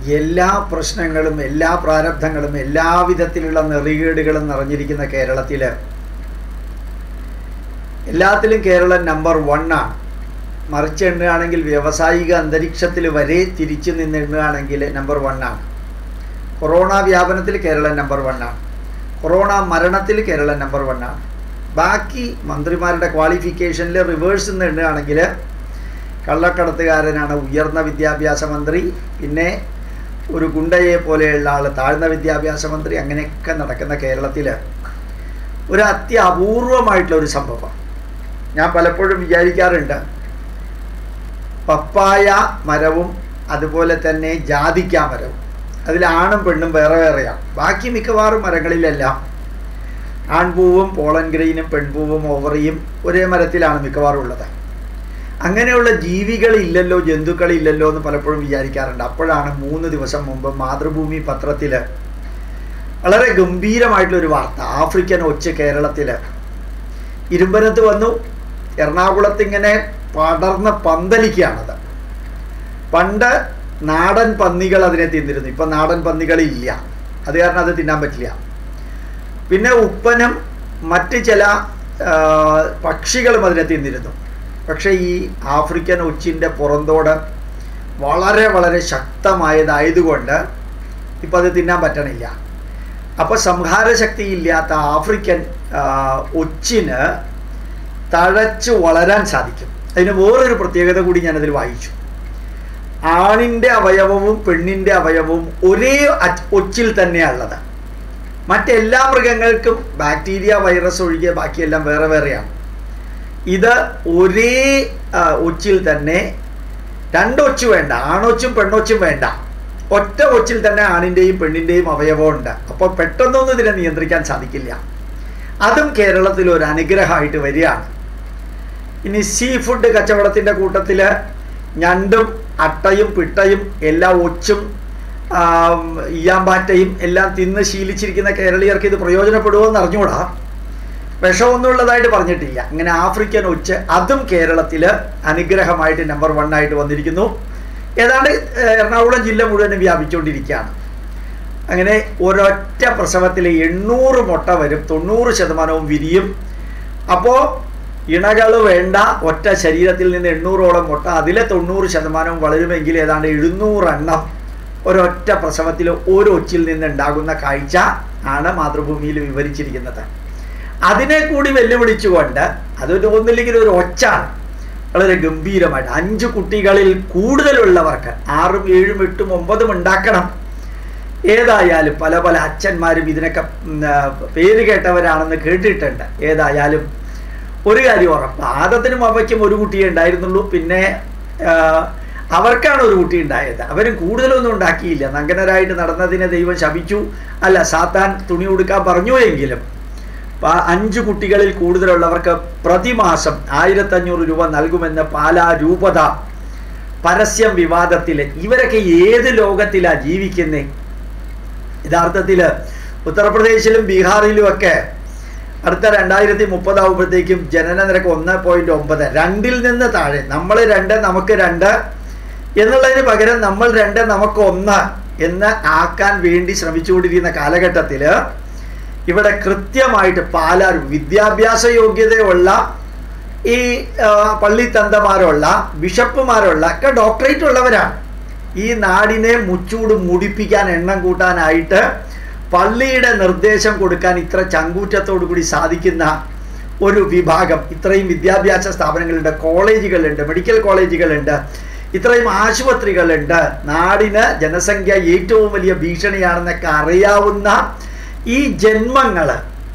എല്ലാ പ്രശ്നങ്ങളും എല്ലാ പ്രാരബ്ധങ്ങളും എല്ലാ വിധത്തിലുള്ള നെറികേടുകളും നിറഞ്ഞിരിക്കുന്ന കേരളത്തിൽ എല്ലാത്തിലും കേരളം നമ്പർ വണ്ണാണ് മറിച്ച് എണ്ണുകയാണെങ്കിൽ വ്യാവസായിക അന്തരീക്ഷത്തിൽ വരെ തിരിച്ചു നിന്ന് എണ്ണുകയാണെങ്കിൽ നമ്പർ വണ്ണാണ് കൊറോണ വ്യാപനത്തിൽ കേരളം നമ്പർ വണ്ണാണ് കൊറോണ മരണത്തിൽ കേരളം നമ്പർ വണ്ണാണ് ബാക്കി മന്ത്രിമാരുടെ ക്വാളിഫിക്കേഷനിൽ റിവേഴ്സ് നിന്ന് എണ്ണുകയാണെങ്കിൽ കള്ളക്കടത്തുകാരനാണ് ഉയർന്ന വിദ്യാഭ്യാസ മന്ത്രി പിന്നെ ഒരു ഗുണ്ടയെ പോലെയുള്ള ആൾ താഴ്ന്ന വിദ്യാഭ്യാസ മന്ത്രി അങ്ങനെയൊക്കെ നടക്കുന്ന കേരളത്തിൽ ഒരു അത്യപൂർവമായിട്ടുള്ള ഒരു സംഭവം ഞാൻ പലപ്പോഴും വിചാരിക്കാറുണ്ട് പപ്പായ മരവും അതുപോലെ തന്നെ ജാതിക്ക മരവും അതിൽ ആണും പെണ്ണും വേറെ വേറെയാണ് ബാക്കി മിക്കവാറും മരങ്ങളിലെല്ലാം ആൺപൂവും പോളൻ ഗ്രെയിനും പെൺപൂവും ഓവറിയും ഒരേ മരത്തിലാണ് മിക്കവാറും ഉള്ളത് അങ്ങനെയുള്ള ജീവികളില്ലല്ലോ ജന്തുക്കളില്ലല്ലോ എന്ന് പലപ്പോഴും വിചാരിക്കാറുണ്ട് അപ്പോഴാണ് മൂന്ന് ദിവസം മുമ്പ് മാതൃഭൂമി പത്രത്തിൽ വളരെ ഗംഭീരമായിട്ടുള്ളൊരു വാർത്ത ആഫ്രിക്കൻ ഒച്ച് കേരളത്തിൽ ഇരുമ്പനത്ത് വന്നു എറണാകുളത്ത് ഇങ്ങനെ പടർന്ന് പന്തലിക്കുകയാണത് പണ്ട് നാടൻ പന്നികൾ അതിനെ തിന്നിരുന്നു ഇപ്പം നാടൻ പന്നികളില്ല അത് കാരണം അത് തിന്നാൻ പറ്റില്ല പിന്നെ ഉപ്പനും മറ്റ് ചില പക്ഷികളും അതിനെ തിന്നിരുന്നു പക്ഷേ ഈ ആഫ്രിക്കൻ ഒച്ചിൻ്റെ പുറന്തോട് വളരെ വളരെ ശക്തമായതായതുകൊണ്ട് ഇപ്പം അത് തിന്നാൻ പറ്റണില്ല അപ്പോൾ സംഹാരശക്തി ഇല്ലാത്ത ആഫ്രിക്കൻ ഒച്ചിന് തഴച്ച് വളരാൻ സാധിക്കും അതിന് വേറൊരു പ്രത്യേകത കൂടി ഞാനതിൽ വായിച്ചു ആണിൻ്റെ അവയവവും പെണ്ണിൻ്റെ അവയവവും ഒരേ ഒച്ചിൽ തന്നെയാണുള്ളത് മറ്റെല്ലാ മൃഗങ്ങൾക്കും ബാക്ടീരിയ വൈറസ് ഒഴികെ ബാക്കിയെല്ലാം വേറെ വേറെയാണ് ഇത് ഒരേ ഒച്ചിൽ തന്നെ രണ്ടൊച്ചു വേണ്ട ആണൊച്ചും പെണ്ണൊച്ചും വേണ്ട ഒറ്റ ഒച്ചിൽ തന്നെ ആണിൻ്റെയും പെണ്ണിൻ്റെയും അവയവമുണ്ട് അപ്പോൾ പെട്ടെന്നൊന്നും ഇതിനെ നിയന്ത്രിക്കാൻ സാധിക്കില്ല അതും കേരളത്തിൽ ഒരു അനുഗ്രഹമായിട്ട് വരികയാണ് ഇനി സീ ഫുഡ് കച്ചവടത്തിൻ്റെ കൂട്ടത്തിൽ ഞണ്ടും അട്ടയും പിട്ടയും എല്ലാ ഒച്ചും ഇയാമ്പാറ്റയും എല്ലാം തിന്ന് ശീലിച്ചിരിക്കുന്ന കേരളീയർക്ക് ഇത് പ്രയോജനപ്പെടുമോ എന്ന് അറിഞ്ഞുകൂടാ വിഷമൊന്നും ഉള്ളതായിട്ട് പറഞ്ഞിട്ടില്ല അങ്ങനെ ആഫ്രിക്കൻ ഒച്ച് അതും കേരളത്തിൽ അനുഗ്രഹമായിട്ട് നമ്പർ വൺ ആയിട്ട് വന്നിരിക്കുന്നു ഏതാണ്ട് എറണാകുളം ജില്ല മുഴുവനും വ്യാപിച്ചുകൊണ്ടിരിക്കുകയാണ് അങ്ങനെ ഒരൊറ്റ പ്രസവത്തിൽ എണ്ണൂറ് മുട്ട വരും തൊണ്ണൂറ് ശതമാനവും വിരിയും അപ്പോൾ ഇണകൾ വേണ്ട ഒറ്റ ശരീരത്തിൽ നിന്ന് എണ്ണൂറോളം മുട്ട അതിലെ തൊണ്ണൂറ് ശതമാനവും വളരുമെങ്കിൽ ഏതാണ്ട് എഴുന്നൂറെണ്ണം ഒരൊറ്റ പ്രസവത്തിൽ ഒരു ഒച്ചിൽ നിന്ന് ഉണ്ടാകുന്ന കാഴ്ച ആണ് മാതൃഭൂമിയിൽ വിവരിച്ചിരിക്കുന്നത് അതിനെ കൂടി വെല്ലുവിളിച്ചുകൊണ്ട് അതൊരു ഒന്നില്ലെങ്കിൽ ഒരു ഒച്ചാണ് വളരെ ഗംഭീരമായിട്ട് അഞ്ച് കുട്ടികളിൽ കൂടുതലുള്ളവർക്ക് ആറും ഏഴും എട്ടും ഒമ്പതും ഉണ്ടാക്കണം ഏതായാലും പല പല അച്ഛന്മാരും ഇതിനൊക്കെ പേര് കേട്ടവരാണെന്ന് കേട്ടിട്ടുണ്ട് ഏതായാലും ഒരു കാര്യം ഉറപ്പ് ആദത്തിനും അവയ്ക്കും ഒരു കുട്ടിയേ ഉണ്ടായിരുന്നുള്ളൂ പിന്നെ അവർക്കാണ് ഒരു കുട്ടി ഉണ്ടായത് അവരും കൂടുതലൊന്നും ഉണ്ടാക്കിയില്ല നങ്കനരായിട്ട് നടന്നതിനെ ദൈവം ശപിച്ചു അല്ല സാത്താൻ തുണി ഉടുക്കാൻ പറഞ്ഞു എങ്കിലും അഞ്ച് കുട്ടികളിൽ കൂടുതലുള്ളവർക്ക് പ്രതിമാസം ആയിരത്തഞ്ഞൂറ് രൂപ നൽകുമെന്ന് പാലാ രൂപത പരസ്യം വിവാദത്തിൽ ഇവരൊക്കെ ഏത് ലോകത്തിലാണ് ജീവിക്കുന്നേ യഥാർത്ഥത്തിൽ ഉത്തർപ്രദേശിലും ബീഹാറിലും ഒക്കെ അടുത്ത രണ്ടായിരത്തി മുപ്പതാവുമ്പോഴത്തേക്കും ജനന നിരക്ക് ഒന്ന് പോയിന്റ് ഒമ്പത് രണ്ടിൽ നിന്ന് താഴെ നമ്മൾ രണ്ട് നമുക്ക് രണ്ട് എന്നുള്ളതിന് പകരം നമ്മൾ രണ്ട് നമുക്ക് ഒന്ന് എന്ന് ആക്കാൻ വേണ്ടി ശ്രമിച്ചുകൊണ്ടിരിക്കുന്ന കാലഘട്ടത്തിൽ ഇവിടെ കൃത്യമായിട്ട് പാലാർ വിദ്യാഭ്യാസ യോഗ്യതയുള്ള ഈ പള്ളിത്തന്തമാരുള്ള ബിഷപ്പുമാരുള്ള ഒക്കെ ഡോക്ടറേറ്റ് ഉള്ളവരാണ് ഈ നാടിനെ മുച്ചൂട് മുടിപ്പിക്കാൻ എണ്ണം കൂട്ടാനായിട്ട് പള്ളിയുടെ നിർദ്ദേശം കൊടുക്കാൻ ഇത്ര ചങ്കൂറ്റത്തോടു കൂടി സാധിക്കുന്ന ഒരു വിഭാഗം ഇത്രയും വിദ്യാഭ്യാസ സ്ഥാപനങ്ങളുണ്ട് കോളേജുകളുണ്ട് മെഡിക്കൽ കോളേജുകളുണ്ട് ഇത്രയും ആശുപത്രികളുണ്ട് നാടിന് ജനസംഖ്യ ഏറ്റവും വലിയ ഭീഷണിയാണെന്നൊക്കെ അറിയാവുന്ന ഈ ജന്മങ്ങൾ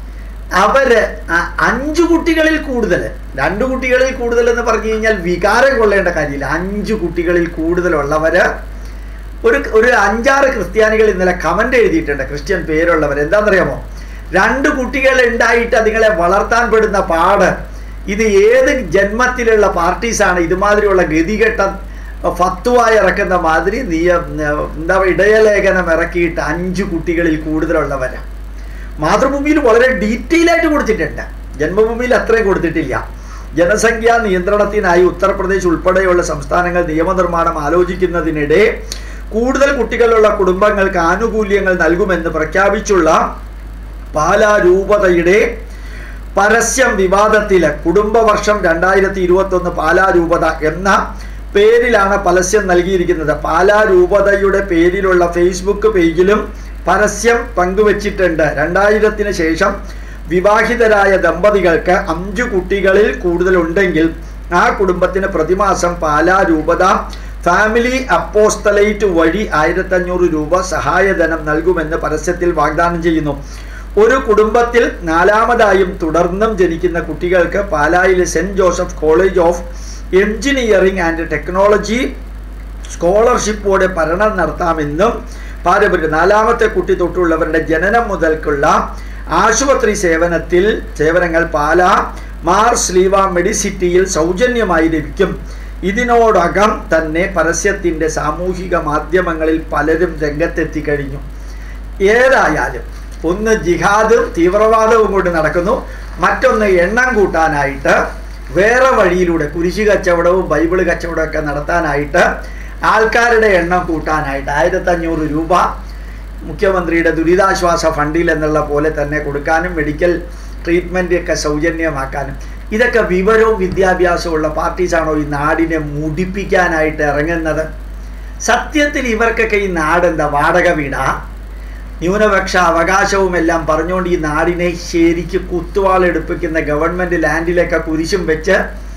അവര് അഞ്ചു കുട്ടികളിൽ കൂടുതൽ രണ്ട് കുട്ടികളിൽ കൂടുതൽ എന്ന് പറഞ്ഞു കഴിഞ്ഞാൽ വികാരം കൊള്ളേണ്ട കാര്യമില്ല അഞ്ചു കുട്ടികളിൽ കൂടുതലുള്ളവര് ഒരു ഒരു അഞ്ചാറ് ക്രിസ്ത്യാനികൾ ഇന്നലെ കമന്റ് എഴുതിയിട്ടുണ്ട് ക്രിസ്ത്യൻ പേരുള്ളവർ എന്താണെന്നറിയാമോ രണ്ട് കുട്ടികൾ ഉണ്ടായിട്ട് അതുങ്ങളെ വളർത്താൻ പെടുന്ന പാട് ഇത് ഏത് ജന്മത്തിലുള്ള പാർട്ടീസാണ് ഇതുമാതിരിയുള്ള ഗതികെട്ട ഫത്വ ഇറക്കുന്ന മാതിരി നീ എന്താ ഇടയലേഖനം ഇറക്കിയിട്ട് അഞ്ചു കുട്ടികളിൽ കൂടുതലുള്ളവരാണ് മാതൃഭൂമിയിൽ വളരെ ഡീറ്റെയിൽ ആയിട്ട് കൊടുത്തിട്ടുണ്ട് ജന്മഭൂമിയിൽ അത്രയും കൊടുത്തിട്ടില്ല ജനസംഖ്യാ നിയന്ത്രണത്തിനായി ഉത്തർപ്രദേശ് ഉൾപ്പെടെയുള്ള സംസ്ഥാനങ്ങൾ നിയമനിർമ്മാണം ആലോചിക്കുന്നതിനിടെ കൂടുതൽ കുട്ടികളുള്ള കുടുംബങ്ങൾക്ക് ആനുകൂല്യങ്ങൾ നൽകുമെന്ന് പ്രഖ്യാപിച്ചുള്ള പാലാ രൂപതയുടെ പരസ്യം വിവാദത്തിൽ കുടുംബവർഷം രണ്ടായിരത്തി ഇരുപത്തൊന്ന് പാലാ രൂപത എന്ന പേരിലാണ് പരസ്യം നൽകിയിരിക്കുന്നത് പാലാ രൂപതയുടെ പേരിലുള്ള ഫേസ്ബുക്ക് പേജിലും പരസ്യം പങ്കുവച്ചിട്ടുണ്ട് രണ്ടായിരത്തിന് ശേഷം വിവാഹിതരായ ദമ്പതികൾക്ക് അഞ്ചു കുട്ടികളിൽ കൂടുതലുണ്ടെങ്കിൽ ആ കുടുംബത്തിന് പ്രതിമാസം പാലാ രൂപത ഫാമിലി അപ്പോസ്തലൈറ്റ് വഴി ആയിരത്തഞ്ഞൂറ് രൂപ സഹായധനം നൽകുമെന്ന് പരസ്യത്തിൽ വാഗ്ദാനം ചെയ്യുന്നു ഒരു കുടുംബത്തിൽ നാലാമതായും തുടർന്നും ജനിക്കുന്ന കുട്ടികൾക്ക് പാലായിലെ saint Joseph college of engineering and technology സ്കോളർഷിപ്പോടെ ഭരണം നടത്താമെന്നും പാരമ്പര്യം നാലാമത്തെ കുട്ടി തൊട്ടുള്ളവരുടെ ജനനം മുതൽക്കുള്ള ആശുപത്രി സേവനത്തിൽ സേവനങ്ങൾ പാല മാർ സ്ലീവ മെഡിസിറ്റിയിൽ സൗജന്യമായി ലഭിക്കും ഇതിനോടകം തന്നെ പരസ്യത്തിൻ്റെ സാമൂഹിക മാധ്യമങ്ങളിൽ പലരും രംഗത്തെത്തി കഴിഞ്ഞു ഏതായാലും ഒന്ന് ജിഹാദും തീവ്രവാദവും കൊണ്ട് നടക്കുന്നു മറ്റൊന്ന് എണ്ണം കൂട്ടാനായിട്ട് വേറെ വഴിയിലൂടെ കുരിശ് കച്ചവടവും ബൈബിള് കച്ചവടവും ഒക്കെ നടത്താനായിട്ട് ആൾക്കാരുടെ എണ്ണം കൂട്ടാനായിട്ട് ആയിരത്തഞ്ഞൂറ് രൂപ മുഖ്യമന്ത്രിയുടെ ദുരിതാശ്വാസ ഫണ്ടിൽ എന്നുള്ള പോലെ തന്നെ കൊടുക്കാനും മെഡിക്കൽ ട്രീറ്റ്മെൻ്റ് ഒക്കെ സൗജന്യമാക്കാനും ഇതൊക്കെ വിവരവും വിദ്യാഭ്യാസവും ഉള്ള പാർട്ടീസാണോ ഈ നാടിനെ മുടിപ്പിക്കാനായിട്ട് ഇറങ്ങുന്നത് സത്യത്തിൽ ഇവർക്കൊക്കെ ഈ നാടെന്താ വാടക വീടാ ന്യൂനപക്ഷ അവകാശവും എല്ലാം പറഞ്ഞുകൊണ്ട് ഈ നാടിനെ ശരിക്ക് കുത്തുവാളെടുപ്പിക്കുന്ന ഗവൺമെൻറ് ലാൻഡിലൊക്കെ കുരിശും വെച്ച്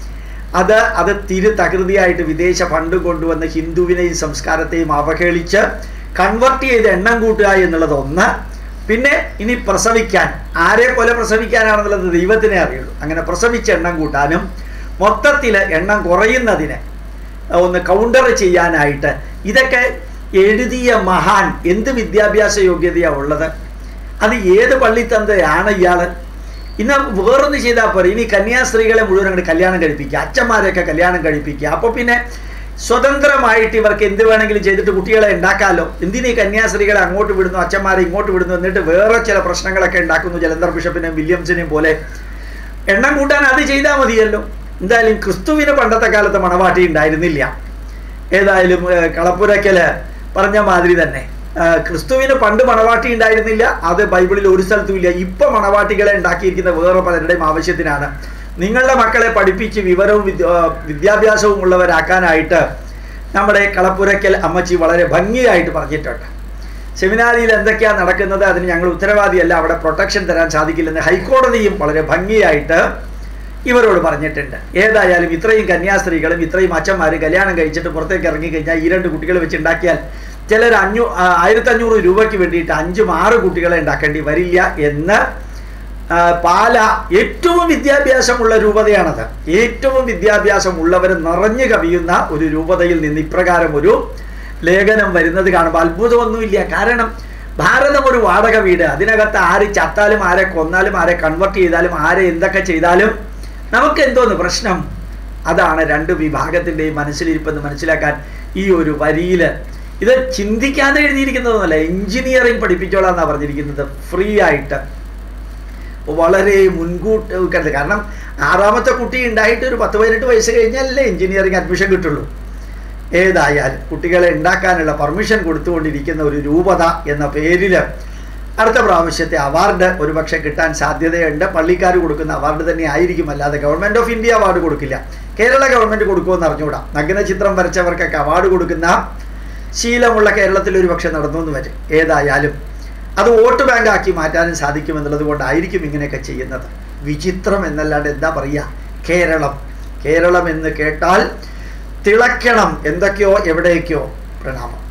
അത് അത് തിരു തകൃതിയായിട്ട് വിദേശ ഫണ്ട് കൊണ്ടുവന്ന് ഹിന്ദുവിനെയും സംസ്കാരത്തെയും അവഹേളിച്ച് കൺവെർട്ട് ചെയ്ത് എണ്ണം കൂട്ടുക എന്നുള്ളത് ഒന്ന് പിന്നെ ഇനി പ്രസവിക്കാൻ ആരെ പോലെ പ്രസവിക്കാനാണെന്നുള്ളത് ദൈവത്തിനെ അറിയുള്ളൂ അങ്ങനെ പ്രസവിച്ച് എണ്ണം കൂട്ടാനും മൊത്തത്തിൽ എണ്ണം കുറയുന്നതിനെ ഒന്ന് കൗണ്ടർ ചെയ്യാനായിട്ട് ഇതൊക്കെ എഴുതിയ മഹാൻ എന്ത് വിദ്യാഭ്യാസ യോഗ്യതയാണ് ഉള്ളത് അത് ഏത് പള്ളിത്തന്തയാണ് ഇയാൾ ഇന്ന് വേറൊന്ന് ചെയ്താൽ പോരെ ഇനി കന്യാസ്ത്രീകളെ മുഴുവൻ അങ്ങോട്ട് കല്യാണം കഴിപ്പിക്കുക അച്ഛന്മാരെയൊക്കെ കല്യാണം കഴിപ്പിക്കുക അപ്പോൾ പിന്നെ സ്വതന്ത്രമായിട്ട് ഇവർക്ക് എന്ത് വേണമെങ്കിലും ചെയ്തിട്ട് കുട്ടികളെ ഉണ്ടാക്കാമല്ലോ എന്തിനീ കന്യാസ്ത്രീകളെ അങ്ങോട്ട് വിടുന്നു അച്ഛന്മാരെ ഇങ്ങോട്ട് വിടുന്നു എന്നിട്ട് വേറെ ചില പ്രശ്നങ്ങളൊക്കെ ഉണ്ടാക്കുന്നു ജലന്ധർ ബിഷപ്പിനെയും വില്യംസിനെയും പോലെ എണ്ണം കൂട്ടാൻ അത് ചെയ്താൽ മതിയല്ലോ എന്തായാലും ക്രിസ്തുവിന് പണ്ടത്തെ കാലത്ത് മണവാട്ടി ഉണ്ടായിരുന്നില്ല ഏതായാലും കളപ്പുരക്കല് പറഞ്ഞ മാതിരി തന്നെ ക്രിസ്തുവിന് പണ്ട് മണവാട്ടി ഉണ്ടായിരുന്നില്ല അത് ബൈബിളിൽ ഒരു സ്ഥലത്തും ഇല്ല ഇപ്പൊ മണവാട്ടികളെ ഉണ്ടാക്കിയിരിക്കുന്ന വേറെ പലരുടെയും ആവശ്യത്തിനാണ് നിങ്ങളുടെ മക്കളെ പഠിപ്പിച്ച് വിവരവും വിദ്യാഭ്യാസവും ഉള്ളവരാക്കാനായിട്ട് നമ്മുടെ കളപ്പുരക്കൽ അമ്മച്ചി വളരെ ഭംഗിയായിട്ട് പറഞ്ഞിട്ടുണ്ട് സെമിനാരിയിൽ എന്തൊക്കെയാണ് നടക്കുന്നത് അതിന് ഞങ്ങൾ ഉത്തരവാദിയല്ല അവിടെ പ്രൊട്ടക്ഷൻ തരാൻ സാധിക്കില്ലെന്ന് ഹൈക്കോടതിയും വളരെ ഭംഗിയായിട്ട് ഇവരോട് പറഞ്ഞിട്ടുണ്ട് ഏതായാലും ഇത്രയും കന്യാസ്ത്രീകളും ഇത്രയും അച്ഛന്മാരും കല്യാണം കഴിച്ചിട്ട് പുറത്തേക്ക് ഇറങ്ങിക്കഴിഞ്ഞാൽ ഈ രണ്ട് കുട്ടികൾ വെച്ച് ഉണ്ടാക്കിയാൽ ചിലർ അഞ്ഞൂ ആയിരത്തഞ്ഞൂറ് രൂപയ്ക്ക് വേണ്ടിയിട്ട് അഞ്ചും ആറ് കുട്ടികളെ ഉണ്ടാക്കേണ്ടി വരില്ല എന്ന് പാല ഏറ്റവും വിദ്യാഭ്യാസമുള്ള രൂപതയാണത് ഏറ്റവും വിദ്യാഭ്യാസമുള്ളവർ നിറഞ്ഞു കവിയുന്ന ഒരു രൂപതയിൽ നിന്ന് ഇപ്രകാരം ഒരു ലേഖനം വരുന്നത് കാണുമ്പോൾ അത്ഭുതമൊന്നുമില്ല കാരണം ഭാരതം ഒരു വാടക വീട് അതിനകത്ത് ആര് ചത്താലും ആരെ കൊന്നാലും ആരെ കൺവെർട്ട് ചെയ്താലും ആരെ എന്തൊക്കെ ചെയ്താലും നമുക്ക് എന്തോന്ന് പ്രശ്നം അതാണ് രണ്ട് വിഭാഗത്തിൻ്റെയും മനസ്സിലിരിപ്പെന്ന് മനസ്സിലാക്കാൻ ഈ ഒരു വരിയിൽ ഇത് ചിന്തിക്കാതെ എഴുതിയിരിക്കുന്നതൊന്നുമല്ല എഞ്ചിനീയറിംഗ് പഠിപ്പിച്ചോളാം എന്നാണ് പറഞ്ഞിരിക്കുന്നത് ഫ്രീ ആയിട്ട് വളരെ മുൻകൂട്ട് കരുത് കാരണം ആറാമത്തെ കുട്ടി ഉണ്ടായിട്ട് ഒരു പത്ത് പതിനെട്ട് വയസ്സ് കഴിഞ്ഞാലല്ലേ എഞ്ചിനീയറിംഗ് അഡ്മിഷൻ കിട്ടുള്ളൂ ഏതായാലും കുട്ടികളെ ഉണ്ടാക്കാനുള്ള പെർമിഷൻ കൊടുത്തുകൊണ്ടിരിക്കുന്ന ഒരു രൂപത എന്ന പേരിൽ അടുത്ത പ്രാവശ്യത്തെ അവാർഡ് ഒരുപക്ഷെ കിട്ടാൻ സാധ്യതയുണ്ട് പള്ളിക്കാർ കൊടുക്കുന്ന അവാർഡ് തന്നെ ആയിരിക്കും അല്ലാതെ ഗവൺമെൻറ് ഓഫ് ഇന്ത്യ അവാർഡ് കൊടുക്കില്ല കേരള ഗവൺമെൻറ് കൊടുക്കുമെന്ന് അറിഞ്ഞുകൂടാ നഗ്ന ചിത്രം വരച്ചവർക്കൊക്കെ അവാർഡ് കൊടുക്കുന്ന ശീലമുള്ള കേരളത്തിൽ ഒരു പക്ഷെ നടന്നു എന്ന് വരും ഏതായാലും അത് വോട്ട് ബാങ്ക് ആക്കി മാറ്റാനും സാധിക്കുമെന്നുള്ളത് കൊണ്ടായിരിക്കും ഇങ്ങനെയൊക്കെ ചെയ്യുന്നത് വിചിത്രം എന്നല്ലാണ്ട് എന്താ പറയുക കേരളം കേരളം എന്ന് കേട്ടാൽ തിളയ്ക്കണം എന്തൊക്കെയോ എവിടേക്കോ പ്രണാമം